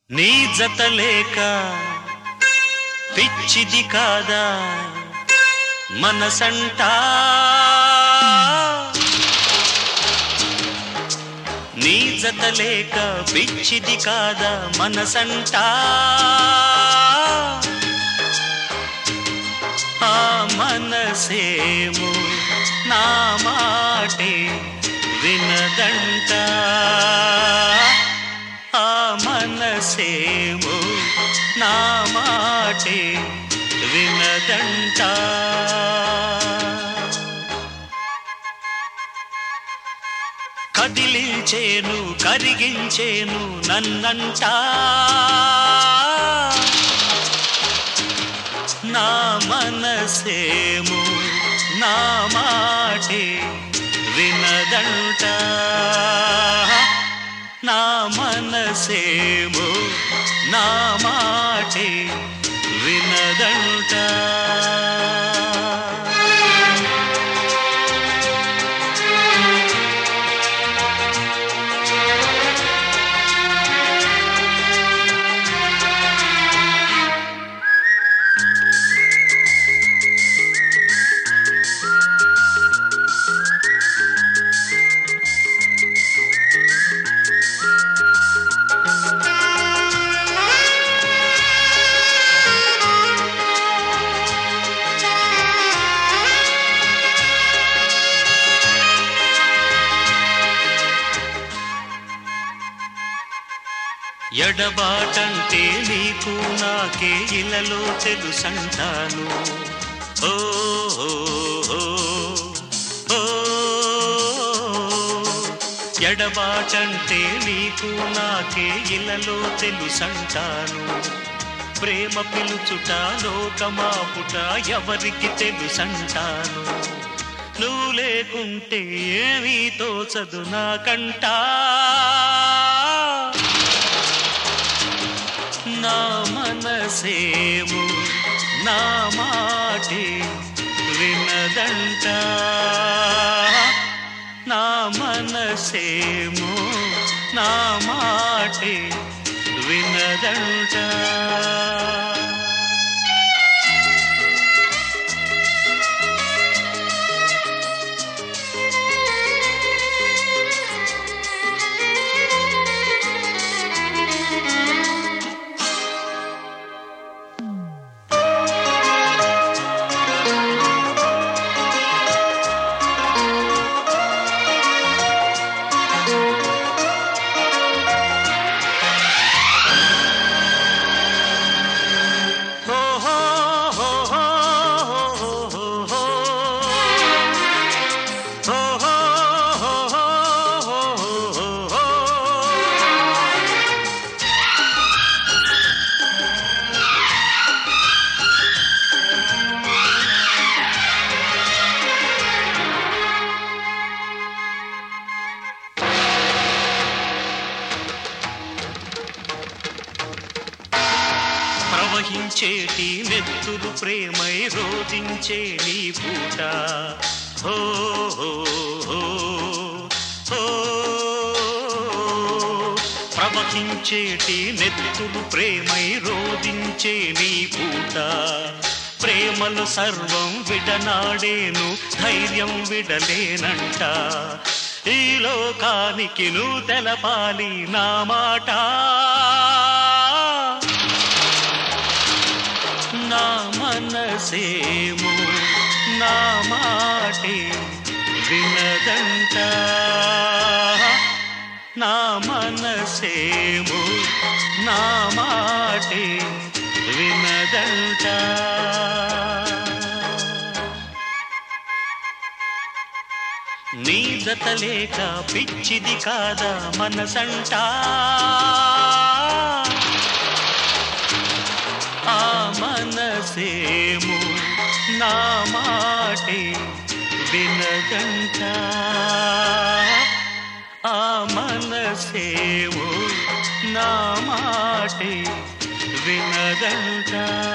నీ జత లేక పిచ్చిది కాదా మనసంటా నీ జత లేక పిచ్చిది కాదా మనసంటా ఆ మనసేము నా మాటే వినదంట ఆ మనసేము నా మాటే వినదంట కదిలించేను కరిగించేను నన్నంటా నా మనసేము నా మాటే వినదంట నా మనసేము నా మాటే వినదంట ఎడబాటంటే నీకు నాకే ఇలలో తెలుసంటాను ఓ ఓ, ఓ, ఓ. ఎడబాటంటే నీకు నాకే ఇలలో తెలుసంటాను ప్రేమ పిలుచుట లోకమాపుట ఎవరికి తెలుసంటాను నువ్వు లేకుంటే ఏమీ తోచదు నాకంటా నా మనసేము నా మాటే వినదంట నా మనసేము నా మాటే వినదంట హో హో హో హో హో హో హో. హో హో హో హో హో హో హో. ప్రవహించేటి నెత్తురు ప్రేమై రోధించే నీ పూట హో హో హో హో. ప్రవహించేటి నెత్తురు ప్రేమై రోధించే నీ పూట ప్రేమలు సర్వం విడనాడేను ధైర్యం విడలేనంట ఈ లోకానికి నువ్వు తెలపాలి నా మాట నా మనసేము నా మాటే వినదంట నా మనసేము నా మాటే వినదంట నీ జత లేక పిచ్చిది కాదా మనసంటా ఆ మనసేము నా మాటే వినదంట ఆ మనసేము నా మాటే వినదంట